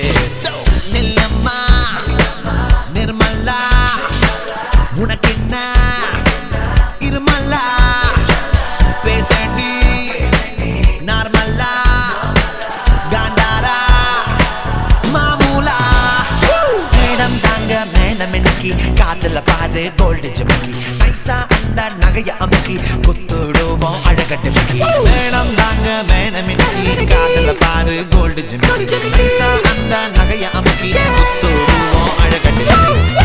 So, நில்லம்மா Nirmala உனக்கு என்ன இருமலா பேசண்டி நார்மலா காண்டாரா மாமூலா மேடம் தாங்க மேடம் இன்னைக்கு காத்துல பாரு கோல்டு ஜிமிக்கி நைசா அந்த நகைய அமுக்கி குத்துடுவோம் அழகட்டு மிக்கி மேடம் தாங்க மேடம் இன்னைக்கு காத்துல பாரு கோல்டு ஜிமிக்கி நைசா அந்த நகைய அமுக்கி குத்துடுவோம் அழகட்டு மிக்கி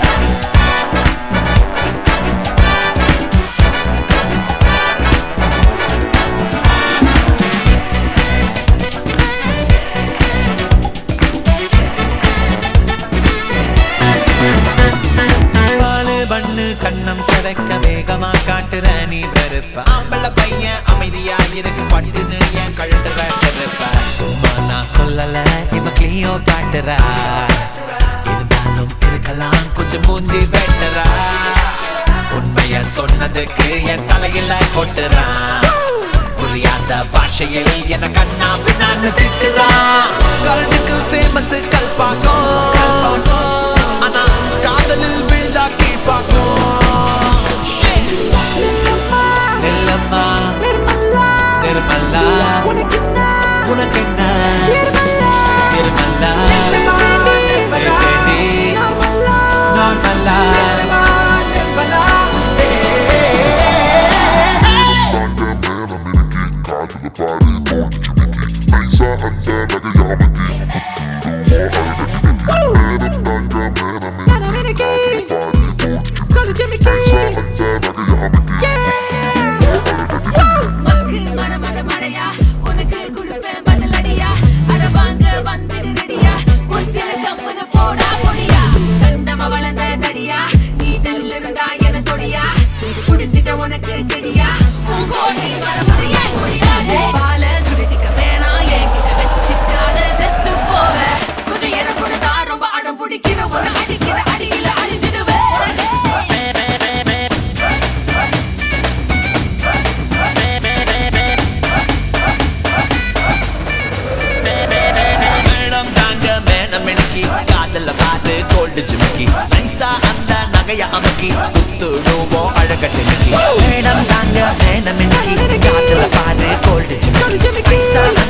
பாலு பண்ணு கண்ணம் சிதைக்க வேகமா காட்டுற நீ வெறுப்ப ஆம்பள பையன் அமைதியா இருக்கு பட்டுன்னு என் கழுட்டுற செருப்ப சும்மா நான் சொல்லல இவ கிளியோ காட்டுறா இருந்தாலும் இருக்கலாம் கொஞ்சம் மூஞ்சி வெட்டுறா உண்மைய சொன்னதுக்கு என் தலையில கொட்டுறா புரியாத பாஷையில் என கண்ணா பின்னான்னு திட்டுறா கரண்டுக்கு ஃபேமஸ் கல்பாக்கம் ஆனா காதலில் விழுந்தா கீழ்பாக்கும் நெல்லம்மா நிர்மலா உனக்கு என்ன நிர்மலா பேசேண்டி நார்மலா மக்கு மர மட மடையா உனக்கு குடுப்பேன் பதிலடியா அட வாங்க வந்துடு ரெடியா ஒத்தின கம்முன்னு போடா பொடியா கண்டம வளர்ந்த தடியா நீ இருந்தா என தொடியா குடுத்துட்ட உனக்கு கெடியா உன் கோடி மரமுறைய முடியாது பால சுருட்டிக்க வேணாம் என்கிட்ட வச்சுக்காத செத்து போவ கொஞ்சம் என கொடுத்தா ரொம்ப அடம் பிடிக்கிற உன்னை அடிக்கிற அடியில அழிஞ்சிடுவேன் மேடம் தாங்க மேடம் இன்னைக்கு காதல பாரு கோல்டு ஜிமிக்கி நைசா அந்த நகைய அமுக்கி குத்துடுவோம் அழகட்டு மிக்கி மேடம் தாங்க மேடம் இன்னைக்கு காதல பாரு கோல்டு ஜிமிக்கி நைசா